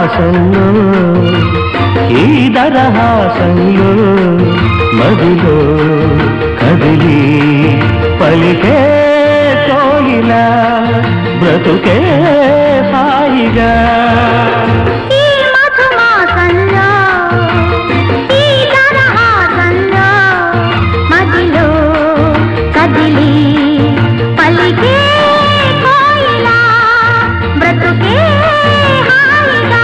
మధుమాసంలో ఈ దరహాసంలో మదిలో కదిలి పలికే కోయిల బ్రతుకే హాయిగా ఈ మధుమాసంలో ఈ తరహాసంలో మదిలో కదిలి పలికే కోయిలా బ్రతుకే హాయిగా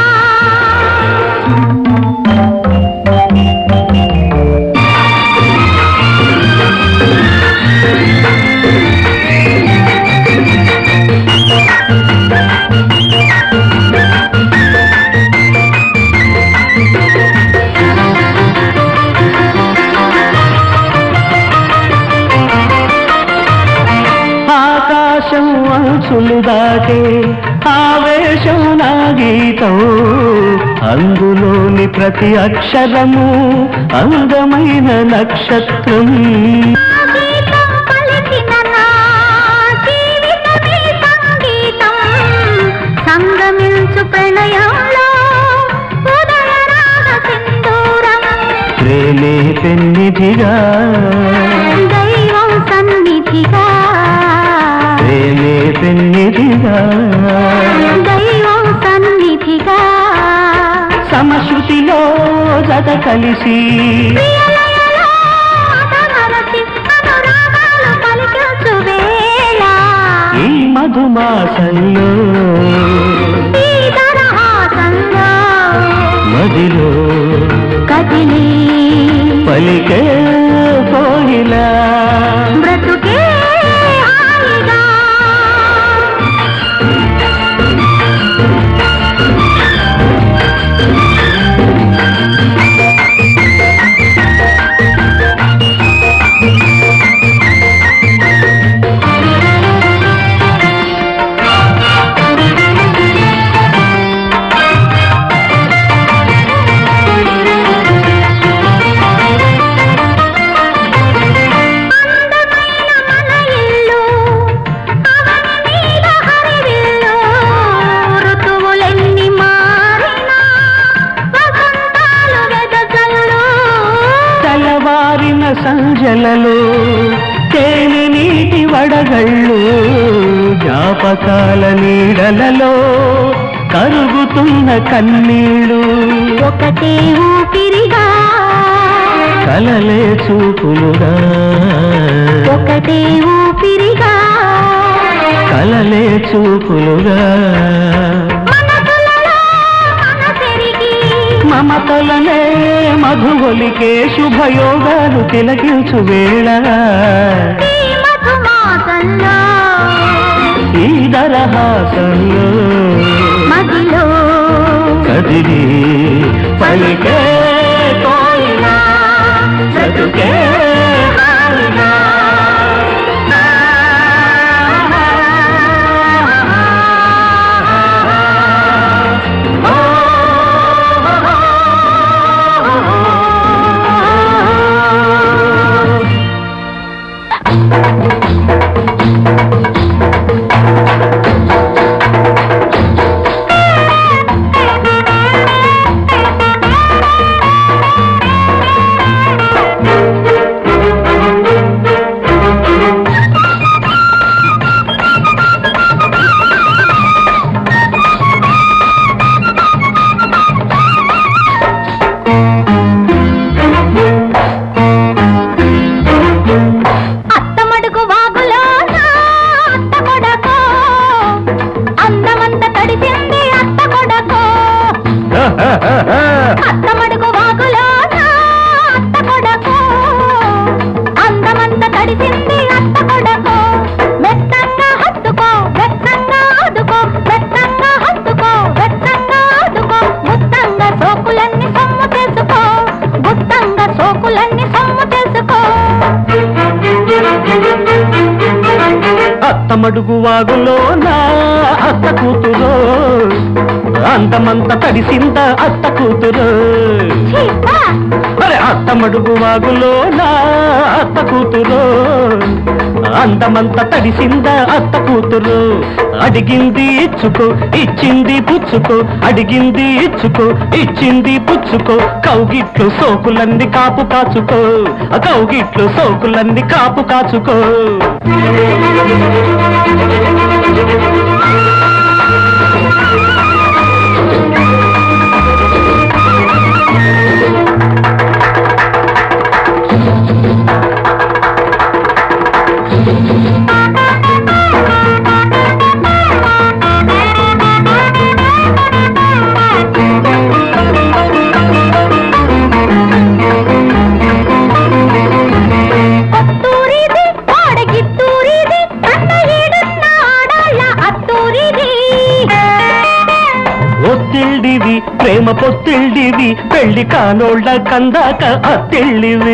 ఆకాశం అంచులు దాటే ఆవేశం నా గీతం అందులోని ప్రతి అక్షరము అందమైన నక్షత్రం గీతం పలికిన నా జీవితమే సంగీతం సంగమించు ప్రణయంలో ఉదయరాగ సింధూరం ప్రేమే పెన్నిధిగా దైవం సన్నిధిగా ప్రేమే పెన్నిధిగా దైవం సన్నిధిగా సమశృతిలో జత కలిసి ప్రియలయలో మదమరచి అనురాగాలు పలికించు వేళ ఈ మధుమాసంలో ఈ తరహాసంలో మదిలో కదిలి పలికే కోయిలా బ్రతుకే హాయిగా అందమైన మన ఇల్లు అవని మీద హరివిల్లు ఋతువులెన్ని మారినా వసంతాలు వెదజల్లు తెల్లవారిన సంజలలో తేనె నీటి వడగళ్ళు జ్ఞాపకాల నీడలలో కరుగుతున్న కన్నీళ్ళు ఒకటే ఊపిరిగా కలలే చూపులుగా ఒకటే ఊపిరిగా కలలే చూపులుగా మనసులలో మనసెరిగి మమతలనే మధుగొలికే శుభయోగాలు తిలకించు వేళ ఈ మధుమాసంలో ఈ దరహాసంలో మదిలో కదిలి పలికే కోయిలా బ్రతుకే హాయిగా. అత్తమడుగు వాగులో నా అత్త కొడకో అందమంత తడిసింది అత్త కొడకో అత్తమడుగు వాగులో నా అత్త కొడకో అందమంత తడిసింది అత్త కొడకో మెత్తంగా హత్తుకో వెత్తంగా ఆదుకో మెత్తంగా హత్తుకో వెత్తంగా ఆదుకో గుత్తంగా సోకులన్నీ సొమ్ము చేసుకో గుత్తంగా సోకులన్నీ సొమ్ము చేసుకో అత్తమడుగు వాగులో నా అత్త కూతురు అందమంత తడిసింద అత్త కూతురు చీపా అరే అత్త మడుగు వాగులోన అత్త కూతురు అందమంత తడిసింద అత్త కూతురు అడిగింది ఇచ్చుకో ఇచ్చింది పుచ్చుకో అడిగింది ఇచ్చుకో ఇచ్చింది పుచ్చుకో కౌగిట్లు సోకులన్నీ కాపు కాచుకో ఆ కౌగిట్లు సోకులన్నీ కాపు కాచుకో కొత్తూరిది కోడగిత్తూరిది అన్న ఏడున్న ఆడాళ్ళ అత్తూరిది ఒత్తిళ్ళివి ప్రేమ పొత్తిళ్ళివి పెళ్లి కానోళ్ళ కందాక అత్తిళ్ళివి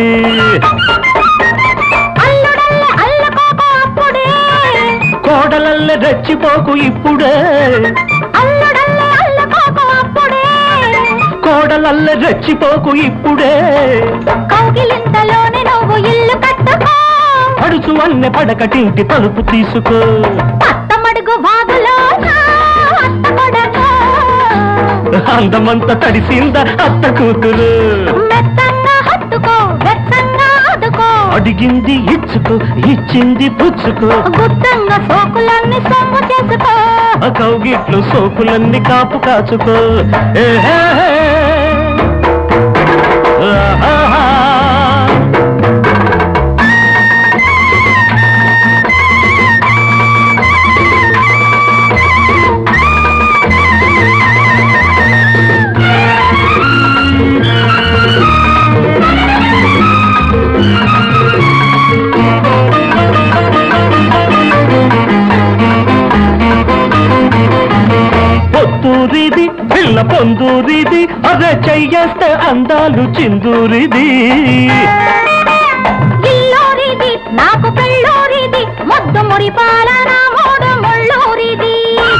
అల్లుడల్ల అల్లకోక అప్పుడే కోడలల్ల రెచ్చిపోకు ఇప్పుడే అల్లుడల్ల అల్లకోక అప్పుడే కోడలల్ల రెచ్చిపోకు ఇప్పుడే కౌగిలింతలోనే నువ్వు ఇల్లు కట్టుకో పడుచు అన్నె పడకటింటి తలుపు తీసుకో అత్తమడుగు బాగులో అత్త కొడకో అందమంత తడిసింద అత్త కూతురు మెత్తంగా హత్తుకో వెచ్చంగా ఆదుకో అడిగింది ఇచ్చుకో ఇచ్చింది పుచ్చుకో గుత్తంగా సోకులన్నీ సొమ్ము చేసుకో ఆ కౌగిట్లు సోకులన్నీ కాపు కాచుకో ఏహే. ఆహాహా. పొత్తూరిది పిల్ల పొందూరిది అదే చెయ్యేస్తే అందాలు చిందూరిది ఇల్లోరిది నాకు పెళ్ళోరిది ముద్దు ముడి పాలన మూడు ముళ్ళూరిది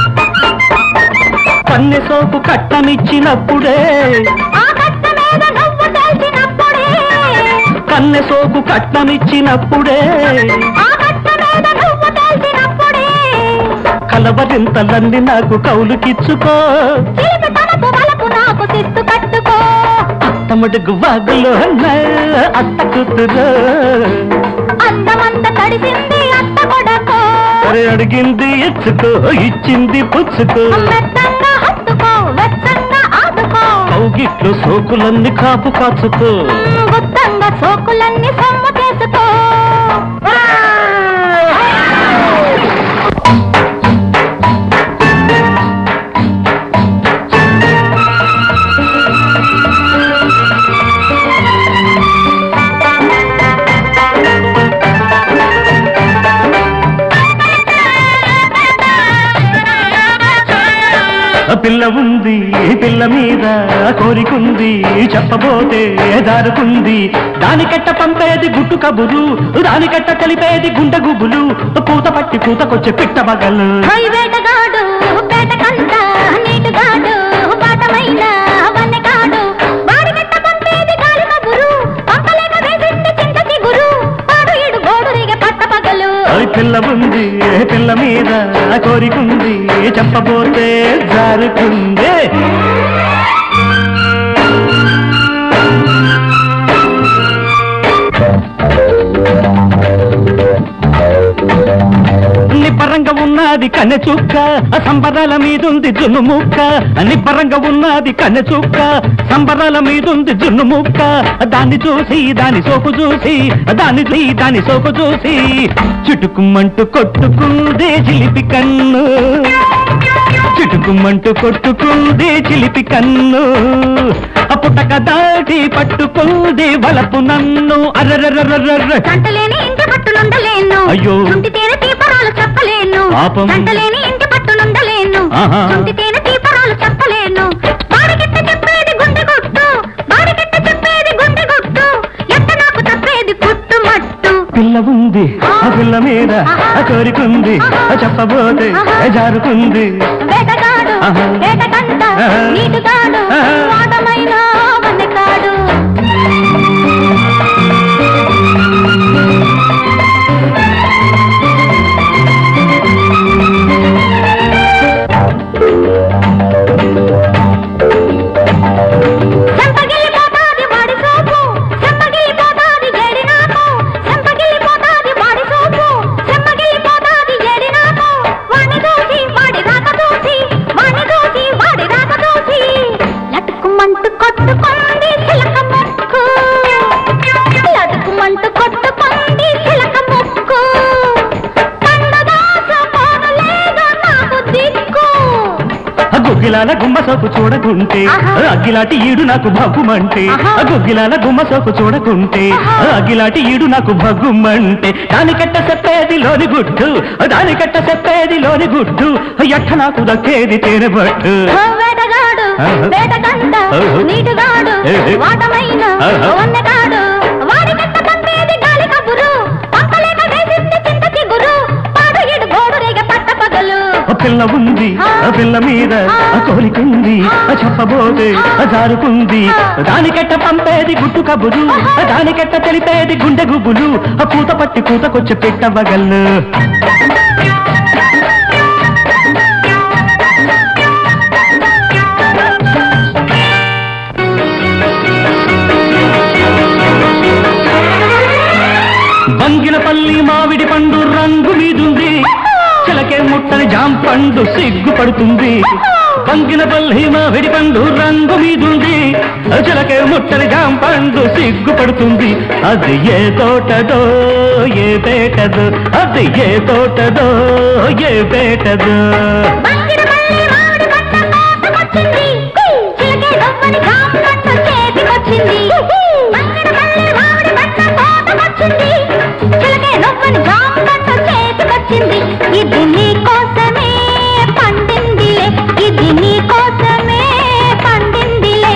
కన్నె సోపు కట్టనిచ్చినప్పుడే ఆ కట్ట మీద నువ్వు తెలిసినప్పుడే కన్నె సోపు కట్నమిచ్చినప్పుడే ఆ కట్ట మీద నువ్వు తెలిసినప్పుడే కలవరింతలన్నీ నాకు కౌలుకిచ్చుకో చిలిపి తనపు వలపు నాకు శిస్తు కట్టుకో తమడుగు వాగులో అత్త కూతురు అందమంత తడిసింది అత్త కొడకో అరే అడిగింది ఇచ్చుకో ఇచ్చింది పుచ్చుకో మెత్తంగా హత్తుకో వెచ్చంగా ఆదుకో కౌగిట్లు సోకులన్నీ కాపు కాచుకో గుత్తంగా సోకులన్నీ సొమ్ము చేసుకో ఆ పిల్ల ఉంది పిల్ల మీద కోరికుంది చెప్పబోతే దారుకుంది దానికట్ట పంపేది గుట్టు కబురు దానికట్ట కలిపేది గుండె గుబులు పూత పట్టి పూతకొచ్చే పిట్ట మగలు హై వేటగాడు పేటకంత నీటుగాడు బాటమైన వన్నెగాడు వాడి గట్ట పంపేది గాలి కబురు పంపలేక వేసింది చింత చిగురు వాడు ఇడు గోడురిగే పట్ట పగలు ఆ పిల్ల ఉంది పిల్ల మీద కోరికుంది చెప్పబోతే జారుకుంది నిబ్బరంగా ఉన్నది కన్నె చుక్క సంబరాల మీదుంది జున్ను ముక్క నిబ్బరంగా ఉన్నది కన్నె చుక్క సంబరాల మీదుంది జున్ను ముక్క దాన్ని చూసి దాని సోకు చూసి దాన్ని చూసి, దాని సోకు చూసి చుటుకుమ్మంటూ కొట్టుకుంది చిలిపి కన్ను చిటుకుమంటూ కొట్టుకుంది చిలిపి కన్ను పుట్టక దాటి పట్టుకుంది వలపు నన్ను అర్రర్రర్రర్ర గంటలేని ఇంటి పట్టునుండలేను అయ్యో. చుంటి తేనె తీపరాలు చెప్పలేను పాపం. గంటలేని ఇంటి పట్టునుండలేను ఆహా. చుంటి తేనె తీపరాలు చెప్పలేను బాడిగిట్ట చెప్పేది గుండె గుట్టు బాడిగిట్ట చెప్పేది గుండె గుట్టు ఎట్ట నాకు తప్పేది గుట్టు మట్టు పిల్ల ఉంది ఆ పిల్ల మీద ఆ కోరికుంది ఆ చెప్పబోతే ఆ జారుకుంది వేటగాడు ఆహా. వేటకంట ఆహా. నీటుగాడు ఆహా. వాటమైన వన్నెకాడు చెంపగిల్లిపోతాది వాడి సోపు చెంపగిల్లిపోతాది ఏడి నాకు చెంపగిల్లిపోతాది వాడి సోపు చెంపగిల్లిపోతాది ఏడి నాకు వాణ్ణి చూసి వాడి రాక చూసి వాణ్ణి చూసి వాడి రాక చూసి లటుకుమంటూ కొట్టుకుంది చిలక ముక్కు లటుకుమంటూ కొట్టుకుంది చిలక ముక్కు పండుదాస పోనలేదు నాకు దిక్కు ఆ గుగ్గిలాల గుమ్మ సోపు చూడకుంటే ఆహా. ఆ అగ్గిలాటి ఈడు నాకు భగ్గుమంటే ఆహా. ఆ గుగ్గిలాల గుమ్మ సోపు చూడకుంటే ఆహా. ఆ అగ్గిలాటి ఈడు నాకు భగ్గుమంటే దానికట్ట చెప్పేది లోని గుడ్డు దానికట్ట చెప్పేది లోని గుడ్డు ఎట్ట నాకు దక్కేది తేనెబట్టు ఓ వేటగాడు ఆహా. వేటగంట ఆహా. నీటుగాడు ఏ, ఏ. వాటమైన ఆహా. వన్నెగాడు వాడి కట్ట పంపేది గాలి కబురు పంపలేక వేసింది చింత చిగురు పాడు ఇడు గోడు రేగ పట్ట పగలు ఆ పిల్ల ఉంది ఆ పిల్ల మీద ఆ కోరికుంది ఆ చెప్పబోతే ఆ జారుకుంది దానికెట్ట పంపేది గుట్టు కబురు ఆ దానికెట్ట తెలిపేది గుండె గుబులు ఆ పూత పట్టి పూతకొచ్చి పెట్టవగల్లు బంగినపల్లి మామిడి పండు రంగు మీదుంది చిలకే ముట్టని జాం పండు సిగ్గుపడుతుంది బంగినపల్లి మామిడి పండు రంగు మీదుంది చిలకే ముట్టని జాం పండు సిగ్గుపడుతుంది అది ఏ తోటదో ఏ పేటదో అది ఏ తోటదో ఏ పేటదో బంగిన మల్లి మామిడి పట్ట కోతకొచ్చింది చిలకే నవ్వని జామ పట్ట చేతికొచ్చింది బంగిన మల్లి మామిడి పట్ట కోతకొచ్చింది చిలకే నవ్వని జామ పట్ట చేతికొచ్చింది ఇది నీ కోసమే పండిందిలే ఇది నీ కోసమే పండిందిలే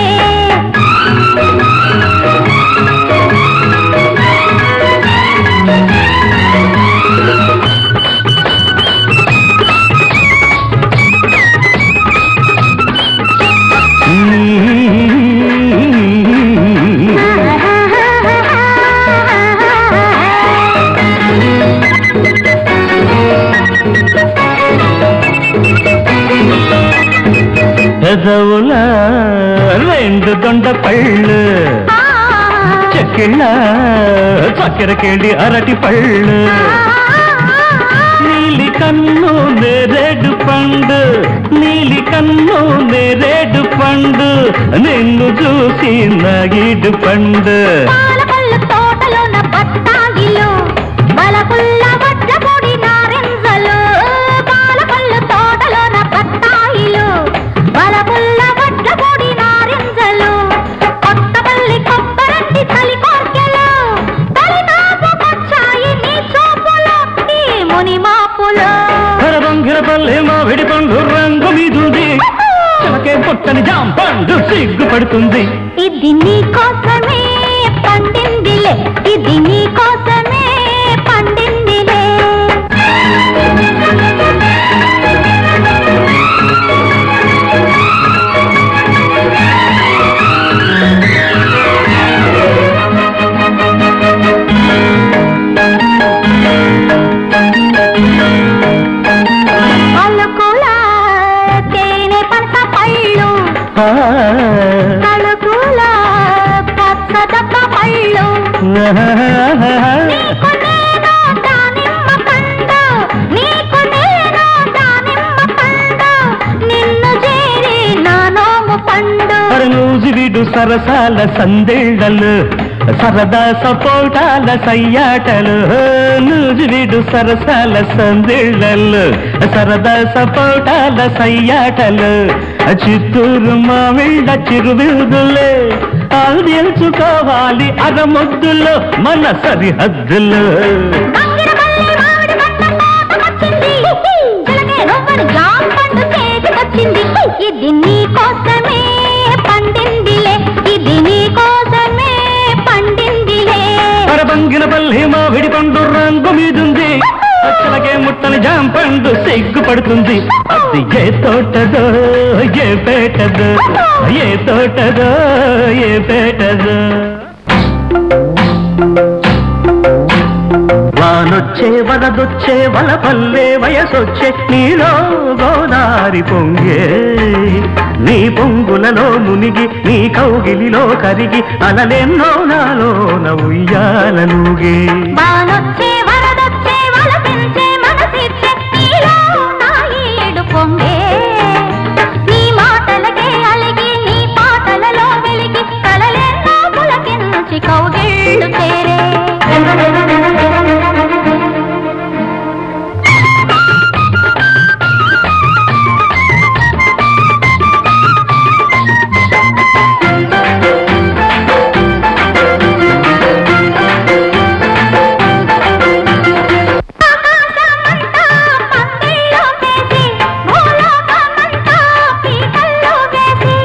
పెదవుల రెండు దొండ పళ్ళు చెక్కిళ్ళ చక్కెరకేళి అరటి పళ్ళు నీలి కన్ను నేరేడు పండు నీలి కన్ను నేరేడు పండు నిన్ను చూసి నగిడు పండు పాలపళ్ళు తోటలోన బత్తాయిలు బలపుల్ల వడ్రపొడి నారింజలు పాలపళ్ళు తోటలోన బత్తాయిలు బలపుల్ల వడ్రపొడి నారింజలు కొత్తపల్లి కొబ్బరంటి తలి కోర్కెలు తలినాపుకొచ్చాయి నీ చూపులు ఈ ముని మాపులు పల్లె మామిడి పండు రంగు మీదుంది చెమకే పుట్టని జాం పండు సిగ్గుపడుతుంది ఇది నీ కోసమే పండిందిలే ఇది నీ కోసమే పండిందిలే అలుకుల తేనె పంట పళ్ళు ఆ, తలుకుల పచ్చదప్ప పళ్ళు నీకు నేను దానిమ్మ పండు నీకు నేను దానిమ్మ పండు నిన్ను చేరి నా నోము పండు అరనూజు విడు సరసాల సందేళ్లలు సరదా సపోటాల సయ్యాటలు నూజు విడు సరసాల సందేళ్లలు సరదా సపోటాల సయ్యాటలు చిత్తూరు మామిళ్ళ చిరువిరుదులే తెలుసుకోవాలి అరముద్దులో మన సరిహద్దులు బంగిరపల్లి మామిడి పంట కోతకొచ్చింది చిలకే రవ్వని జామ పండు చేతికొచ్చింది ఇది నీ కోసమే పండిందిలే ఇది నీ కోసమే పండిందిలే పరబంగిన పల్లి మామిడి పండు రంగు మీదుంది అచ్చలకే ముట్ట ముసలి జాంపండు సిగ్గుపడుతుంది అది ఏ తోటదో ఏ పేటదో ఏ తోటదో ఏ పేటదో వానొచ్చే వరదొచ్చే వల పల్లె వయసొచ్చే నీలో గోదారి పొంగే నీ పొంగులలో మునిగి నీ కౌగిలిలో కరిగి అలలెన్నో నాలో ఉయ్యాలనుగే వానొచ్చే వరదొచ్చే వలపించే మనసిచ్చే నీలో నా ఈడు పొంగే నీ మాటలకే అలిగి నీ పాటలలో వెలిగి కలలెన్నో పులకించి కౌగిళ్ళు చేరే ఆకాశమంతా పందిళ్ళో వేసి భూలోకమంతా పీకల్లో వేసి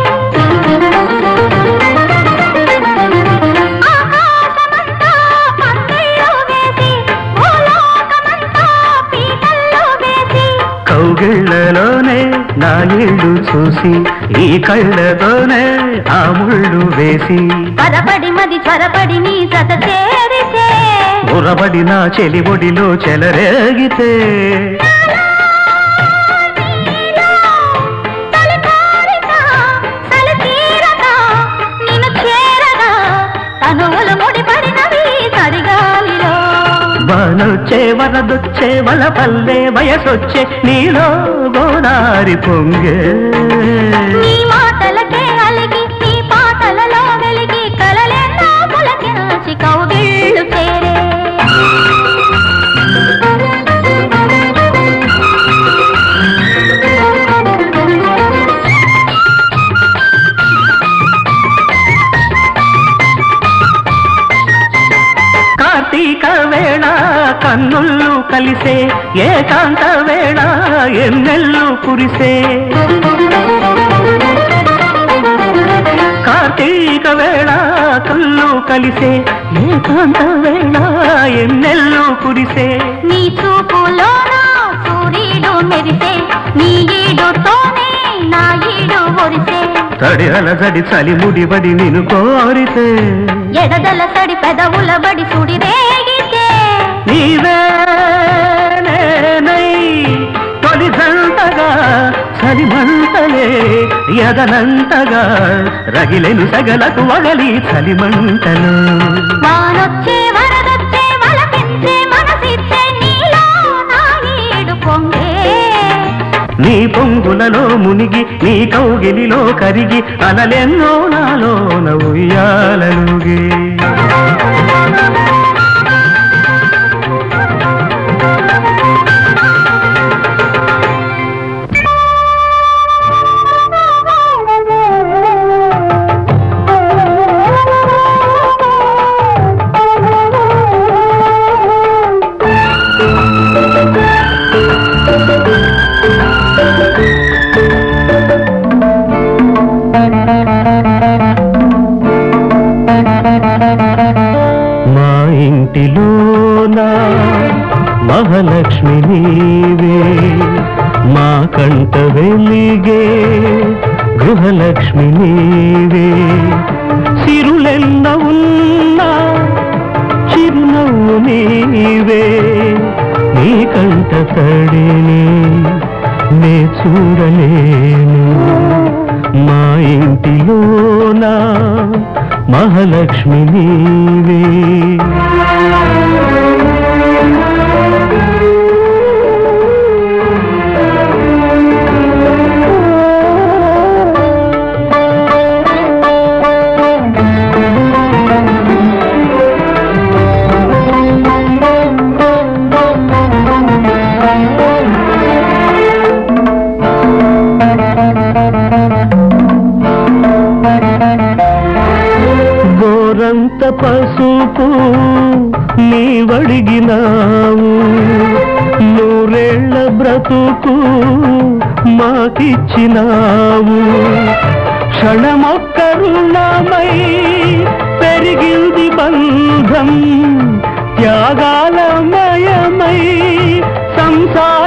ఆకాశమంతా పందిళ్ళో వేసి భూలోకమంతా పీకల్లో వేసి కౌగిళ్లలోనే నా ఇళ్ళు చూసి ఈ కళ్ళతోనే ఆ ముళ్ళు వేసి పరపడి మది త్వరపడి నీ జత చేరితే ఉరబడి నా చెలిబొడిలో చెలరేగితే తొలి కోరిక చలి తీరగా నిన్ను చేరగా తనువులు ముడిపడినవి సరిగాలిలో వానొచ్చే వరదొచ్చే వల పల్లె వయసొచ్చే నీలో గోదారి పొంగే నీ మాటలకే అలిగి నీ పాటలలో వెలిగి కలలెన్నో పులకించి కౌగిళ్ళు చేరే కార్తీక వేళ కన్నుళ్ళు కలిసే ఏకాంత వేళ ఎన్నెల్లు కురిసే కార్తీక వేళ కళ్ళు కలిసే ఏకాంత వేళ ఎన్నెల్లు కురిసే నీ చూపులోన సూర్యుడు మెరిసే నీ ఈడుతోనే నా ఈడు ఒరిసే తడి అలజడి చలి ముడిబడి నిన్ను కోరితే ఎడదల సడి పెదవుల బడి సుడి రేగితే నీవే నేనై తొలి జంటగా చలిమంటలే ఎదనంటగా రగిలెను సగలకు వగలి చలిమంటలు వానొచ్చే వరదొచ్చే వలపించే మనసిచ్చే నీలో నా ఈడు పొంగే నీ పొంగులలో మునిగి నీ కౌగిలిలో కరిగి అలలెన్నో నాలో ఉయ్యాలనుగే మా ఇంటిలోన మహాలక్ష్మి నీవే మా కంట వెలిగే గృహలక్ష్మి నీవే సిరులెన్న ఉన్నా చిరునవ్వు నీవే నీ కంట తడిని నే చూడలేను మా ఇంటిలోన మహాలక్ష్మి నీవే గోరంత పసుపు నీవడిగినావు నూరేళ్ల బ్రతుకు మాకిచ్చినావు క్షణమొక్క రుణమై పెరిగింది బంధం త్యాగాలమయమై సంసార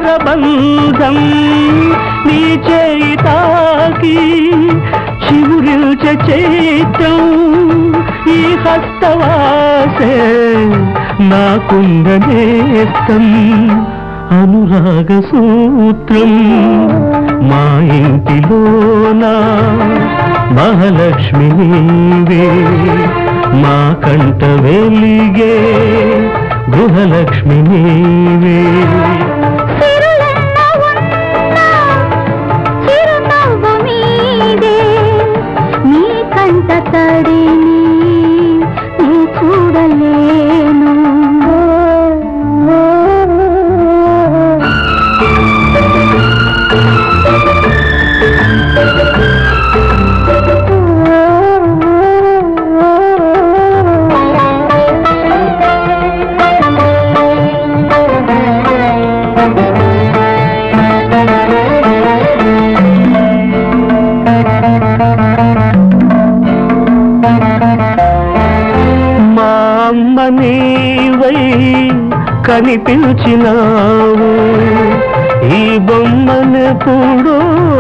బంధం నీ చేయి తాకి చివురిల్చ చైత్రం ఈ హస్తవాసే నాకుంద నేస్తం అనురాగ సూత్రం మా ఇంటిలోన మహాలక్ష్మి నీవే మా కంట వెలిగే గృహలక్ష్మి నీవే సిరులెన్నో ఉన్నా చిరునవ్వు మీదే నీ కంట తడిని నీ చూడలేను మా అమ్మ నీవై కనిపించినావు ఈ బొమ్మనెప్పుడో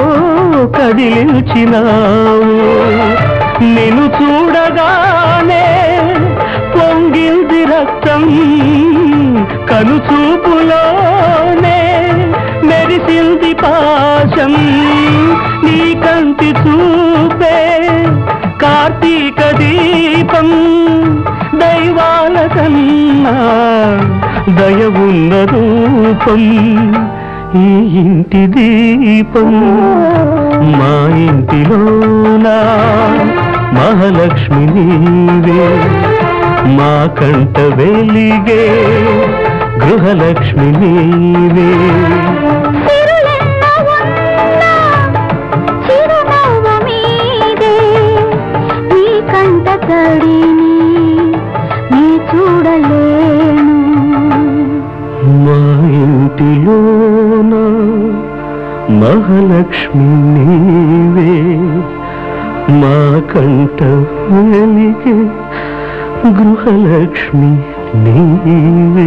కదిలించినావు నిన్ను చూడగానే పొంగింది రక్తం కనుచూపులోనే మెరిసింది పాశం నీ కంటి చూపే కార్తీక దీపం దైవాల కన్నా దయ ఉన్న రూపం ఈ ఇంటి దీపం మా ఇంటిలోనా మహాలక్ష్మి నీవే మా కంట వెలిగే గృహలక్ష్మి నీవే సిరులెన్నో ఉన్నా చిరునవ్వు మీదే నీ కంట తడిని నీ చూడలేను మా ఇంటిలోన మహాలక్ష్మి నీవే మా కంట వెలిగే గృహలక్ష్మి నీవే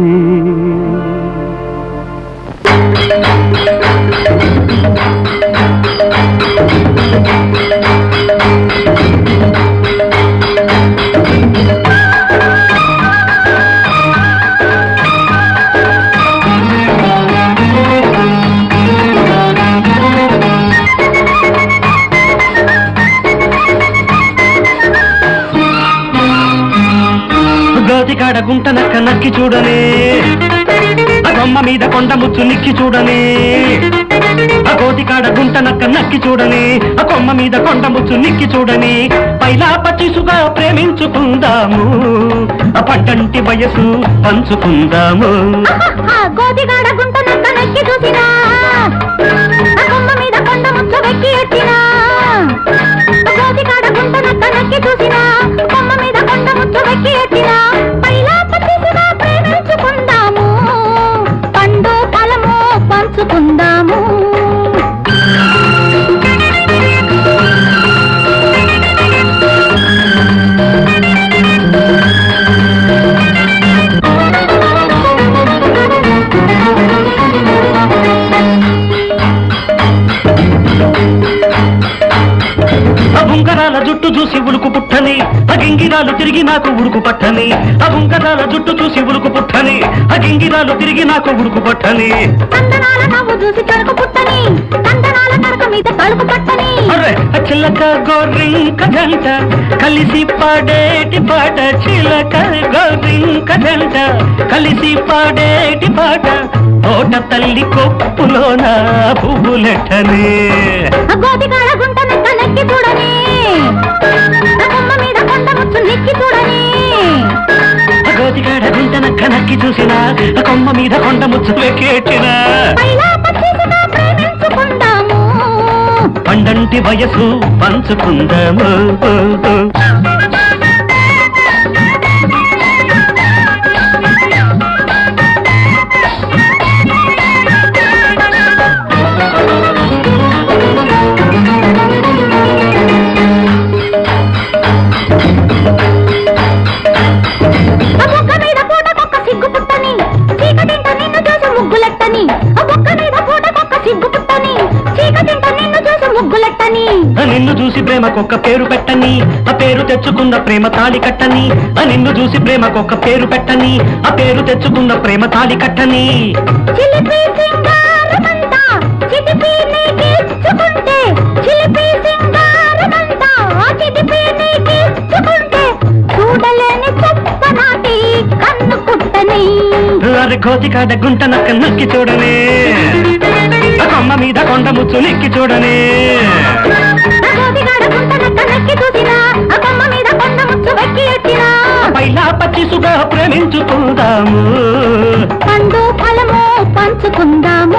గోతికాడ గుంట నక్క నక్కి చూడనే ఆ బొమ్మ మీద కొండ ముచ్చు నిక్కి చూడనే ఆ గోతికాడ గుంట నక్క నక్కి చూడనే ఆ కొమ్మ మీద కొండ ముచ్చు నిక్కి చూడని పైలా పచ్చిసుగా ప్రేమించుకుందాము ఆ పంటంటి వయసు పంచుకుందాము ఆ గోతిగాడ గుంట నక్క నక్కి చూసినా ఆ కొమ్మ మీద కొండ ముచ్చు వెక్కి ఎత్తినా ఆ గోతిగాడ గుంట నక్క నక్కి చూసినా కొమ్మ మీద కొండ ముచ్చు వెక్కి ఎత్తినా పైలా పచ్చిసుగా ప్రేమించుకుందాము పండు ఫలము పంచుకుందాము ఆ ఉంగరాల జుట్టు చూసి ఉలుకు పుట్టని ఆ గింగిరాలు తిరిగి నాకు ఉడుకు పట్టని ఆ ఉంగరాల జుట్టు చూసి ఉలుకు పుట్టని ఆ గింగిరాలు తిరిగి నాకు ఉడుకు పట్టని కందనాల నవ్వు చూసి తడుకు పుట్టని కందనాల కడక మీద తలుపు పట్టని అరే ఆ చిలక గోరింక జంట కలిసి పాడేటి పాట చిలక గోరింక జంట కలిసి పాడేటి పాట తోట తల్లి కొప్పులోన పువ్వులెట్టనే ఆ గోతిగాడ గుంట నక్క నక్కి చూడని ఆ కొమ్మ మీద కొండ ముచ్చు నెక్కి చూడని ఆ గోతికాడ గుంటన కనక్కి చూసిన ఆ కొమ్మ మీద కొండ ముచ్చు వెక్కేటిన పైలా పచ్చిసుగా ప్రేమించుకుందాము పండంటి వయసు పంచుకుందాము ఆ బొక్క మీద పూట కొక్క సిగ్గు పుట్టని చీకటింట నిన్ను చూసి ముగ్గులెట్టని ఆ బొక్క మీద ప్రేమకొక్క పేరు పెట్టని ఆ పేరు తెచ్చుకున్న ప్రేమ తాళి కట్టని ఆ నిన్ను చూసి ప్రేమకొక్క పేరు పెట్టని ఆ పేరు తెచ్చుకున్న ప్రేమ తాళి కట్టని చిలిపి సింగారమంతా చిలిపి నీకిచ్చుకుంటే చిలిపి సింగారమంతా చిలిపి నీకిచ్చుకుంటే చూడలేని చెప్పనాటి కన్ను కుట్టని అరే కోతి కాడ గుంట నక్క నక్కి చూడనే ఆ కొమ్మ మీద కొండ ముచ్చు నెక్కి చూడనే ఆ గోపిగాడ గుంట నక్క నక్కి చూసినా ఆ కొమ్మ మీద కొండ ముచ్చు వెక్కి ఎత్తినా పైలా పచ్చిసుగా ప్రేమించుకుందాము పండు ఫలము పంచుకుందాము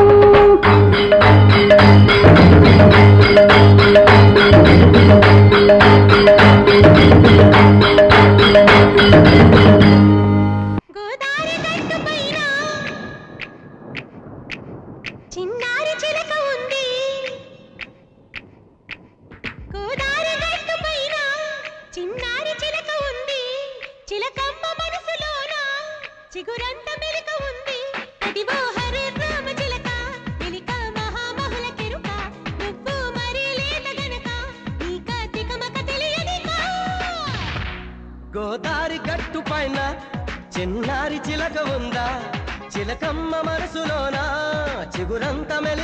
గోదారి గట్టు పైన చిన్నారి చిలక ఉంది గోదారి గట్టు పైన చిన్నారి చిలక ఉంది చిలకమ్మ మనసులోన చిగురంత మెలిక ఉంది అదివో హరే రామ చిలక మెలిక మహామహుల కెరుక నువ్వు మరీ లేత గనక నీక తికమక తెలియనికా గోదారి గట్టు పైన చిన్నారి చిలక ఉందా చిలకమ్మ మనసులోన చిగురంత మెలి